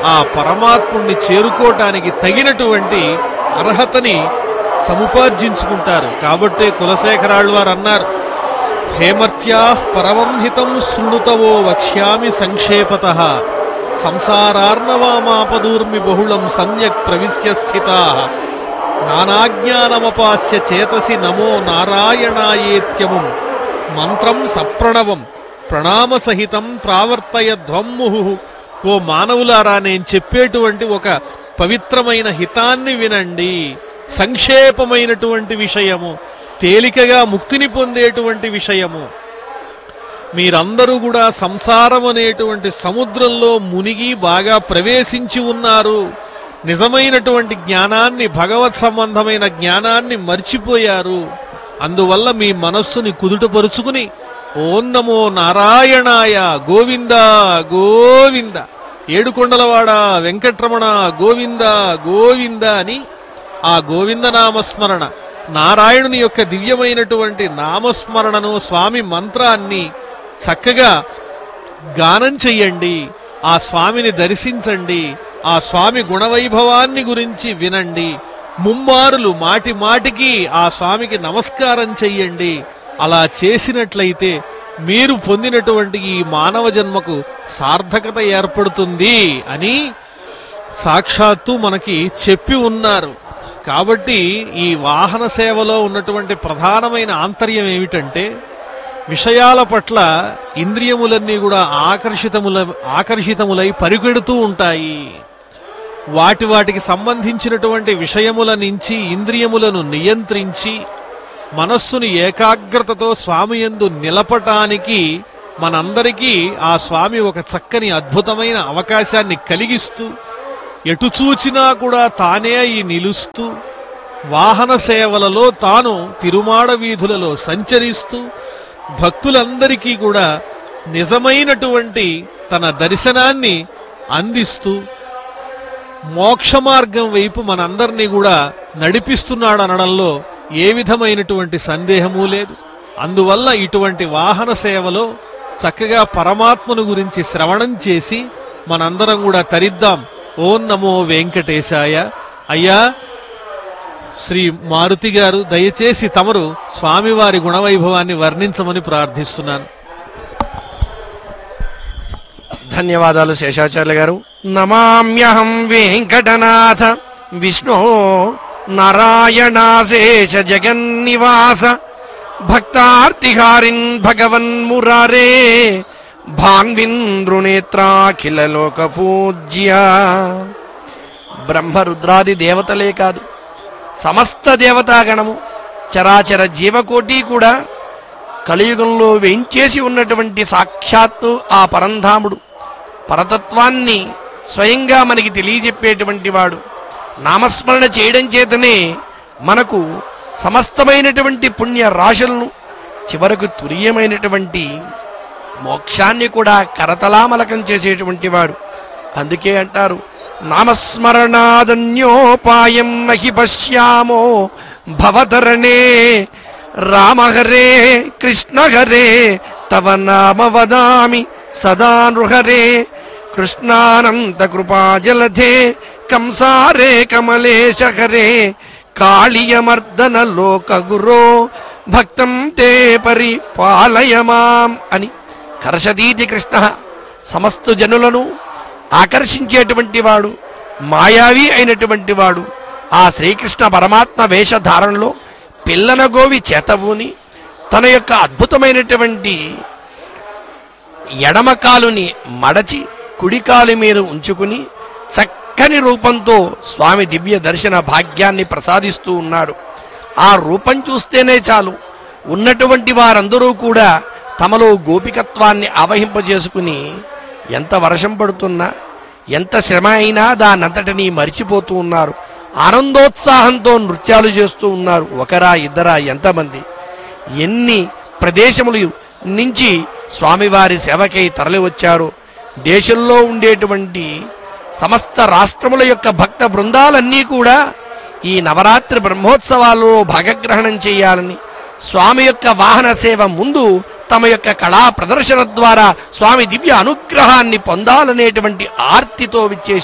ఆ పరమాత్ముణ్ణి చేరుకోవటానికి తగినటువంటి అర్హతని సముపార్జించుకుంటారు కాబట్టే కులశేఖరాళ్ళు వారు అన్నారు హేమర్త్యా పరమంహితం శృణుతవో వక్ష్యామి సంక్షేపత సంసారార్ణవామాపదూర్మి బహుళం సమ్యక్ ప్రవిశ్య స్థితా నానాజ్ఞానమపాస్య చేతసి నమో నారాయణాయేత్యముం మంత్రం సప్రణవం ప్రణామ సహితం ప్రావర్తయధ్వమ్ముహు ఓ మానవులారా నేను చెప్పేటువంటి ఒక పవిత్రమైన హితాన్ని వినండి సంక్షేపమైనటువంటి విషయము తేలికగా ముక్తిని పొందేటువంటి విషయము మీరందరూ కూడా సంసారం అనేటువంటి సముద్రంలో మునిగి బాగా ప్రవేశించి ఉన్నారు నిజమైనటువంటి జ్ఞానాన్ని భగవత్ సంబంధమైన జ్ఞానాన్ని మర్చిపోయారు అందువల్ల మీ మనస్సుని కుదుటపరుచుకుని ఓం నమో నారాయణాయ గోవింద గోవింద ఏడుకొండలవాడ వెంకట్రమణ గోవింద గోవింద అని ఆ గోవింద నామస్మరణ నారాయణుని యొక్క దివ్యమైనటువంటి నామస్మరణను స్వామి మంత్రాన్ని చక్కగా గానం చెయ్యండి ఆ స్వామిని దర్శించండి ఆ స్వామి గుణవైభవాన్ని గురించి వినండి ముమ్మారులు మాటి మాటికి ఆ స్వామికి నమస్కారం చెయ్యండి అలా చేసినట్లయితే మీరు పొందినటువంటి ఈ మానవ జన్మకు సార్థకత ఏర్పడుతుంది అని సాక్షాత్తు మనకి చెప్పి ఉన్నారు కాబట్టి ఈ వాహన సేవలో ఉన్నటువంటి ప్రధానమైన ఆంతర్యం ఏమిటంటే విషయాల పట్ల ఇంద్రియములన్నీ కూడా ఆకర్షితముల ఆకర్షితములై పరిగెడుతూ ఉంటాయి వాటి వాటికి సంబంధించినటువంటి విషయముల నుంచి ఇంద్రియములను నియంత్రించి మనస్సును ఏకాగ్రతతో స్వామి యందు నిలపటానికి మనందరికీ ఆ స్వామి ఒక చక్కని అద్భుతమైన అవకాశాన్ని కలిగిస్తూ ఎటు చూచినా కూడా తానే అయి నిలుస్తూ వాహన సేవలలో తాను తిరుమాడ వీధులలో సంచరిస్తూ భక్తులందరికీ కూడా నిజమైనటువంటి తన దర్శనాన్ని అందిస్తూ మోక్ష మార్గం వైపు మనందరినీ కూడా నడిపిస్తున్నాడు అనడంలో ఏ విధమైనటువంటి సందేహము లేదు అందువల్ల ఇటువంటి వాహన సేవలో చక్కగా పరమాత్మను గురించి శ్రవణం చేసి మనందరం కూడా తరిద్దాం ఓం నమో వెంకటేశాయ అయ్యా శ్రీ మారుతి గారు దయచేసి తమరు స్వామివారి గుణవైభవాన్ని వర్ణించమని ప్రార్థిస్తున్నాను ధన్యవాదాలు శేషాచార్య గారు నమామ్యహం వెంకటనాథ విష్ణో నారాయణాశేష జగన్నివాస భక్తార్తిహారిన్ భగవన్ మురారే భాన్వింద్రునేత్రాఖిల లోక పూజ్య బ్రహ్మరుద్రాది దేవతలే కాదు సమస్త దేవతాగణము చరాచర జీవకోటి కూడా కలియుగంలో వేంచేసి ఉన్నటువంటి సాక్షాత్తు ఆ పరంధాముడు పరతత్వాన్ని స్వయంగా మనకి తెలియజెప్పేటువంటి వాడు నామస్మరణ చేయడం చేతనే మనకు సమస్తమైనటువంటి పుణ్య రాశులను చివరకు తురీయమైనటువంటి మోక్షాన్ని కూడా కరతలామలకం చేసేటువంటి వాడు అందుకే అంటారు నామస్మరణాదన్యోపాయం నహి పశ్యామో భవతరణే రామహరే కృష్ణహరే తవ నామ వదామి సదా నృహరే కృష్ణానంద కృపాజలధే కంసారే కమలేశ హరే కాళీయమర్దన లోక గురో భక్తం తే పరిపాలయ మాం అని కర్షదీతి కృష్ణ సమస్త జనులను ఆకర్షించేటువంటి వాడు మాయావి అయినటువంటి వాడు ఆ శ్రీకృష్ణ పరమాత్మ వేషధారణలో పిల్లన గోవి చేతబూని తన యొక్క అద్భుతమైనటువంటి ఎడమ కాలుని మడచి కుడి కాలు మీద ఉంచుకుని చక్కని రూపంతో స్వామి దివ్య దర్శన భాగ్యాన్ని ప్రసాదిస్తూ ఉన్నాడు ఆ రూపం చూస్తేనే చాలు ఉన్నటువంటి వారందరూ కూడా తమలో గోపికత్వాన్ని ఆవహింపజేసుకుని ఎంత వర్షం పడుతున్నా ఎంత శ్రమ అయినా దానంతటినీ మరిచిపోతూ ఉన్నారు ఆనందోత్సాహంతో నృత్యాలు చేస్తూ ఉన్నారు ఒకరా ఇద్దరా ఎంతమంది ఎన్ని ప్రదేశములు నుంచి స్వామివారి సేవకై తరలి వచ్చారో దేశంలో ఉండేటువంటి సమస్త రాష్ట్రముల యొక్క భక్త బృందాలన్నీ కూడా ఈ నవరాత్రి బ్రహ్మోత్సవాల్లో భాగగ్రహణం చేయాలని స్వామి యొక్క వాహన సేవ ముందు తమ యొక్క కళా ప్రదర్శన ద్వారా స్వామి దివ్య అనుగ్రహాన్ని పొందాలనేటువంటి ఆర్తితో విచ్చేసి